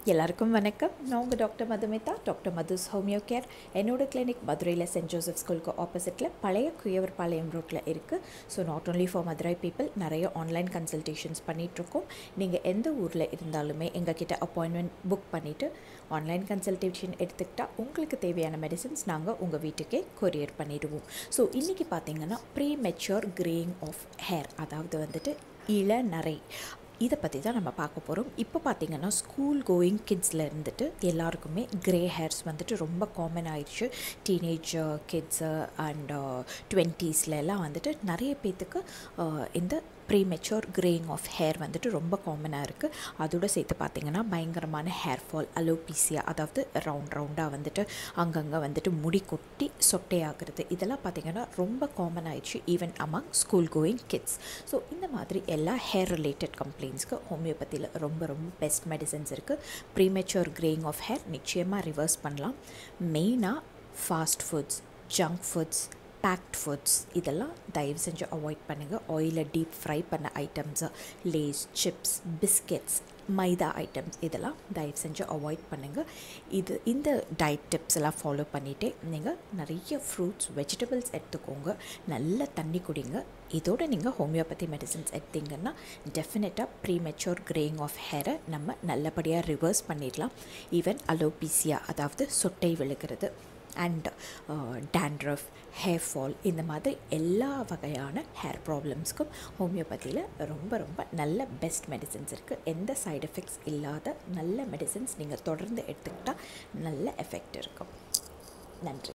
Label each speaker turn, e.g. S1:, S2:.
S1: எல்லாருக்கும் வணக்கம் நான் உங்கள் doctor Madhumitha doctor Madhu's homeo care என்னோட கிளினிக் மதுரையில் சென்ட் ஜோசப் ஸ்கூலுக்கு ஆப்போசிட்டில் பழைய குயவர்பாளையம் ரோட்டில் இருக்குது so not only for Madurai people நிறைய ஆன்லைன் கன்சல்டேஷன்ஸ் பண்ணிகிட்ருக்கோம் நீங்கள் எந்த ஊரில் இருந்தாலுமே எங்ககிட்ட அப்பாயின்மெண்ட் புக் பண்ணிவிட்டு ஆன்லைன் கன்சல்டேஷன் எடுத்துக்கிட்டால் உங்களுக்கு தேவையான மெடிசின்ஸ் நாங்கள் உங்கள் வீட்டுக்கே கொரியர் பண்ணிடுவோம் ஸோ இன்றைக்கி பார்த்தீங்கன்னா premature greying of hair அதாவது வந்துட்டு இளநரை இதை பற்றி தான் நம்ம பார்க்க போகிறோம் இப்போ பார்த்தீங்கன்னா ஸ்கூல் கோயிங் கிட்ஸில் இருந்துட்டு எல்லாருக்குமே க்ரே ஹேர்ஸ் வந்துட்டு ரொம்ப காமன் ஆயிடுச்சு டீனேஜ் கிட்ஸு அண்ட் டுவெண்ட்டீஸில் எல்லாம் வந்துட்டு நிறைய பேர்த்துக்கு இந்த ப்ரீமெச்சூர் கிரேயிங் ஆஃப் ஹேர் வந்துட்டு ரொம்ப காமனாக இருக்குது அதோட சேர்த்து பார்த்திங்கன்னா பயங்கரமான ஹேர் ஃபால் அலோபீசியா அதாவது ரவுண்ட் ரவுண்டாக வந்துட்டு அங்கங்கே வந்துட்டு முடி கொட்டி சொட்டையாகிறது இதெல்லாம் பார்த்திங்கன்னா ரொம்ப காமன் ஆயிடுச்சு even among school going kids so இந்த மாதிரி எல்லா ஹேர் ரிலேட்டட் கம்ப்ளைண்ட்ஸ்க்கு ஹோமியோபதியில் ரொம்ப ரொம்ப பெஸ்ட் மெடிசன்ஸ் இருக்குது ப்ரீமெச்சூர் கிரேயிங் ஆஃப் ஹேர் நிச்சயமாக ரிவர்ஸ் பண்ணலாம் மெயினாக fast foods junk foods baked foods இதெல்லாம் தயவு செஞ்சு அவாய்ட் பண்ணுங்கள் ஆயிலில் டீப் ஃப்ரை பண்ண ஐட்டம்ஸு லேஸ் சிப்ஸ் பிஸ்கெட்ஸ் மைதா ஐட்டம்ஸ் இதெல்லாம் தயவு செஞ்சு அவாய்ட் பண்ணுங்கள் இது இந்த டயட் டிப்ஸ் எல்லாம் ஃபாலோ பண்ணிகிட்டே நீங்கள் நிறைய ஃப்ரூட்ஸ் வெஜிடபிள்ஸ் எடுத்துக்கோங்க நல்ல தண்ணி குடிங்க இதோட நீங்கள் ஹோமியோபதி மெடிசன்ஸ் எடுத்தீங்கன்னா டெஃபினட்டாக ப்ரீமெச்சூர் கிரேயிங் ஆஃப் ஹேரை நம்ம நல்லபடியாக ரிவர்ஸ் பண்ணிடலாம் ஈவன் அலோபீசியா அதாவது சொட்டை விழுகிறது அண்ட் டேண்ட்ரஃப் ஹேர் ஃபால் இந்த மாதிரி எல்லா வகையான ஹேர் ப்ராப்ளம்ஸ்க்கும் ஹோமியோபதியில் ரொம்ப ரொம்ப நல்ல பெஸ்ட் மெடிசன்ஸ் இருக்குது எந்த சைடு எஃபெக்ட்ஸ் இல்லாத நல்ல மெடிசன்ஸ் நீங்கள் தொடர்ந்து எடுத்துக்கிட்டால் நல்ல எஃபெக்ட் இருக்கும் நன்றி